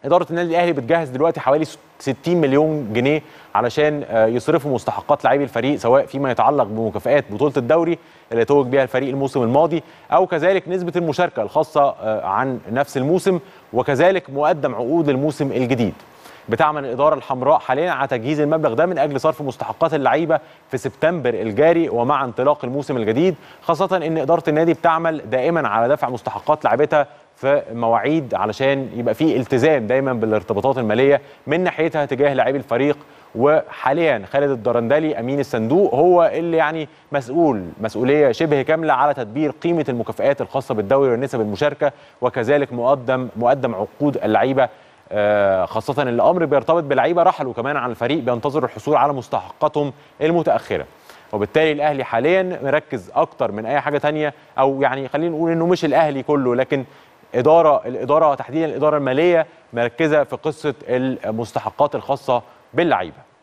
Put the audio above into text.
اداره النادي الاهلي بتجهز دلوقتي حوالي 60 مليون جنيه علشان آه، يصرفوا مستحقات لاعبي الفريق سواء فيما يتعلق بمكافئات بطوله الدوري اللي توج بها الفريق الموسم الماضي او كذلك نسبه المشاركه الخاصه آه، عن نفس الموسم وكذلك مقدم عقود الموسم الجديد بتعمل الاداره الحمراء حاليا على تجهيز المبلغ ده من اجل صرف مستحقات اللعيبه في سبتمبر الجاري ومع انطلاق الموسم الجديد خاصه ان اداره النادي بتعمل دائما على دفع مستحقات لاعبتها في مواعيد علشان يبقى في التزام دايما بالارتباطات الماليه من ناحيتها تجاه لاعبي الفريق وحاليا خالد الدرندلي امين الصندوق هو اللي يعني مسؤول مسؤوليه شبه كامله على تدبير قيمه المكافئات الخاصه بالدوري ونسب المشاركه وكذلك مقدم مقدم عقود اللعيبه آه، خاصة ان الامر بيرتبط بلعيبه رحلوا كمان عن الفريق بينتظروا الحصول على مستحقاتهم المتاخره. وبالتالي الاهلي حاليا مركز اكتر من اي حاجه تانية او يعني خلينا نقول انه مش الاهلي كله لكن اداره الاداره تحديدا الاداره الماليه مركزه في قصه المستحقات الخاصه باللعيبه.